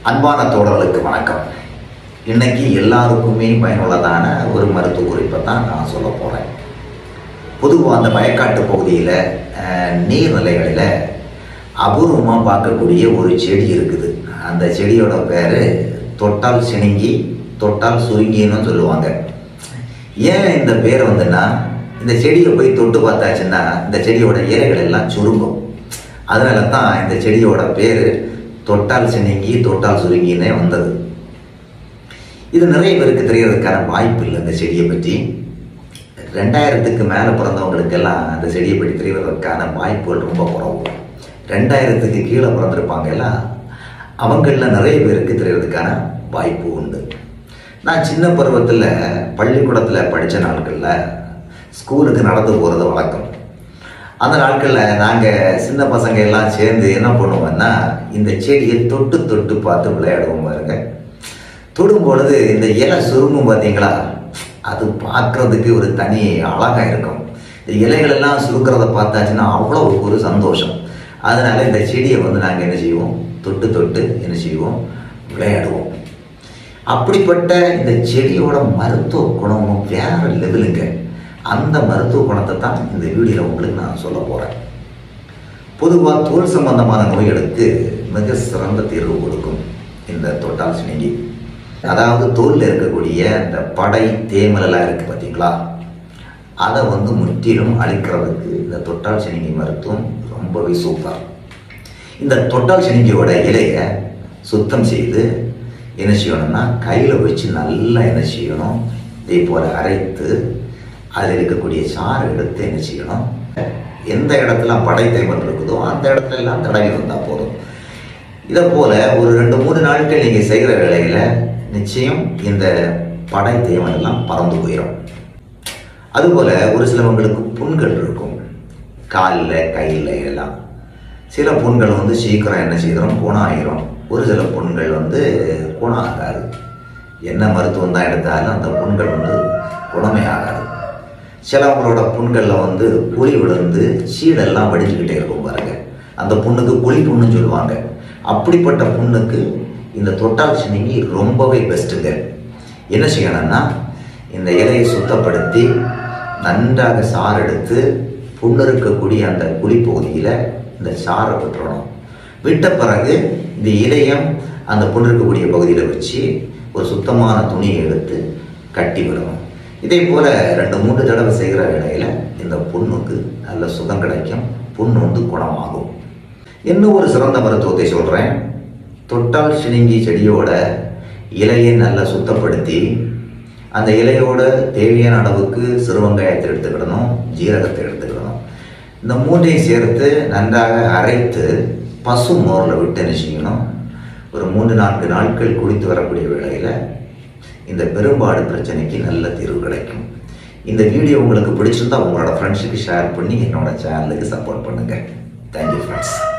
அன்பான தோழர்களுக்கு வணக்கம் இன்னைக்கு எல்லாருக்குமே பயனுள்ளதான ஒரு மருத்துவ குறிப்பை தான் நான் சொல்ல போகிறேன் பொதுவாக அந்த வயக்காட்டு பகுதியில் அஹ், நீர்நிலைகளில் அபூர்வமாக பார்க்கக்கூடிய ஒரு செடி இருக்குது அந்த செடியோட பேர் தொட்டால் சிணுங்கி தொட்டால் சுருங்கின்னு சொல்லுவாங்க ஏன் இந்த பேர் வந்துன்னா இந்த செடியை போய் தொட்டு பார்த்தாச்சுன்னா இந்த செடியோட இலைகள் எல்லாம் சுருங்கும் அதனால தான் இந்த செடியோட பேர் தொட்டால் சிணுங்கி தொட்டால் சுருங்கினே வந்தது இது நிறைய பேருக்கு தெரியறதுக்கான வாய்ப்பு இல்லை இந்த செடியை பற்றி ரெண்டாயிரத்துக்கு மேலே பிறந்தவங்களுக்கெல்லாம் அந்த செடியை பற்றி தெரியறதுக்கான வாய்ப்புகள் ரொம்ப குறவு ரெண்டாயிரத்துக்கு கீழே பிறந்திருப்பாங்க எல்லாம் அவங்களில் நிறைய பேருக்கு தெரியறதுக்கான வாய்ப்பு உண்டு நான் சின்ன பருவத்தில் பள்ளிக்கூடத்தில் படித்த நாட்களில் ஸ்கூலுக்கு நடந்து போகிறது வழக்கம் அந்த நாட்களில் நாங்கள் சின்ன பசங்க எல்லாம் சேர்ந்து என்ன பண்ணுவோம்னா இந்த செடியை தொட்டு தொட்டு பார்த்து விளையாடுவோம் பாருங்க தொடும் பொழுது இந்த இலை சுருங்கும் பார்த்தீங்களா அது பார்க்கறதுக்கு ஒரு தனி அழகாக இருக்கும் இந்த இலைகள் எல்லாம் சுருக்கிறத பார்த்தாச்சுன்னா அவ்வளோ ஒரு சந்தோஷம் அதனால இந்த செடியை வந்து நாங்கள் என்ன செய்வோம் தொட்டு தொட்டு என்ன செய்வோம் விளையாடுவோம் அப்படிப்பட்ட இந்த செடியோட மருத்துவ குணமும் வேற லெவலுங்க அந்த மருத்துவ குணத்தை தான் இந்த வீடியோவில் உங்களுக்கு நான் சொல்ல போகிறேன் பொதுவாக தோல் சம்பந்தமான நோய்களுக்கு மிக சிறந்த தீர்வு கொடுக்கும் இந்த தொட்டால் சிணுங்கி அதாவது தோலில் இருக்கக்கூடிய இந்த படை தேமலெல்லாம் இருக்குது பார்த்தீங்களா அதை வந்து முற்றிலும் அழிக்கிறதுக்கு இந்த தொட்டால் சிணுங்கி மருத்துவம் ரொம்பவே சூப்பர் இந்த தொட்டால் சிணுங்கியோட இலையை சுத்தம் செய்து என்ன செய்யணும்னா கையில் வச்சு நல்லா என்ன செய்யணும் இதே போல் அரைத்து அதில் இருக்கக்கூடிய சாறு எடுத்து என்ன செய்யணும் எந்த இடத்துல படை தேமல் இருக்குதோ அந்த இடத்துல எல்லாம் தடவி வந்தால் போதும் இதை போல ஒரு ரெண்டு மூணு நாட்கள் நீங்கள் செய்கிற வேலையில் நிச்சயம் இந்த படை தேமல் எல்லாம் பறந்து போயிடும் அதுபோல் ஒரு சிலவங்களுக்கு புண்கள் இருக்கும் காலில் கையில் எல்லாம் சில புண்கள் வந்து சீக்கிரம் என்ன செய்கிறோம் குணம் ஆகிரும் ஒரு சில புண்கள் வந்து குணம் ஆகாது என்ன மருத்துவம் தான் எடுத்தாலும் அந்த புண்கள் வந்து குணமே ஆகாது சிலவங்களோட புண்களில் வந்து குழி விழுந்து சீடெல்லாம் வடிஞ்சுக்கிட்டே இருக்கும் பாருங்க அந்த புண்ணுக்கு குழி புண்ணுன்னு சொல்லுவாங்க அப்படிப்பட்ட புண்ணுக்கு இந்த தொட்டால் சினிங்கி ரொம்பவே பெஸ்ட்டுங்க என்ன செய்யணும்னா இந்த இலையை சுத்தப்படுத்தி நன்றாக சாறு எடுத்து புண்ணு இருக்கக்கூடிய அந்த குழி பகுதியில் இந்த சாறை விட்டுறணும் விட்ட பிறகு இந்த இலையம் அந்த புண்ணு இருக்கக்கூடிய பகுதியில் வச்சு ஒரு சுத்தமான துணியை எடுத்து கட்டி விடணும் இதே போல் ரெண்டு மூன்று தடவை செய்கிற வேளையில் இந்த புண்ணுக்கு நல்ல சுகம் கிடைக்கும் புண்ணு வந்து குணமாகும் இன்னும் ஒரு சிறந்த மருத்துவத்தை சொல்கிறேன் தொட்டால் சிணுங்கி செடியோட இலையை நல்லா சுத்தப்படுத்தி அந்த இலையோட தேவையான அளவுக்கு சிறுவங்காயத்தை எடுத்துக்கிடணும் ஜீரகத்தை எடுத்துக்கிடணும் இந்த மூன்றையும் சேர்த்து நன்றாக அரைத்து பசு மோரில் விட்டு என்ன செய்யணும் ஒரு மூன்று நான்கு நாட்கள் குடித்து வரக்கூடிய வேளையில் இந்த பெரும்பாடு பிரச்சனைக்கு நல்ல தீர்வு கிடைக்கும் இந்த வீடியோ உங்களுக்கு பிடிச்சிருந்தா உங்களோட ஃப்ரெண்ட்ஸுக்கு ஷேர் பண்ணி என்னோட சேனலுக்கு சப்போர்ட் பண்ணுங்கள் தேங்க்யூ ஃப்ரெண்ட்ஸ்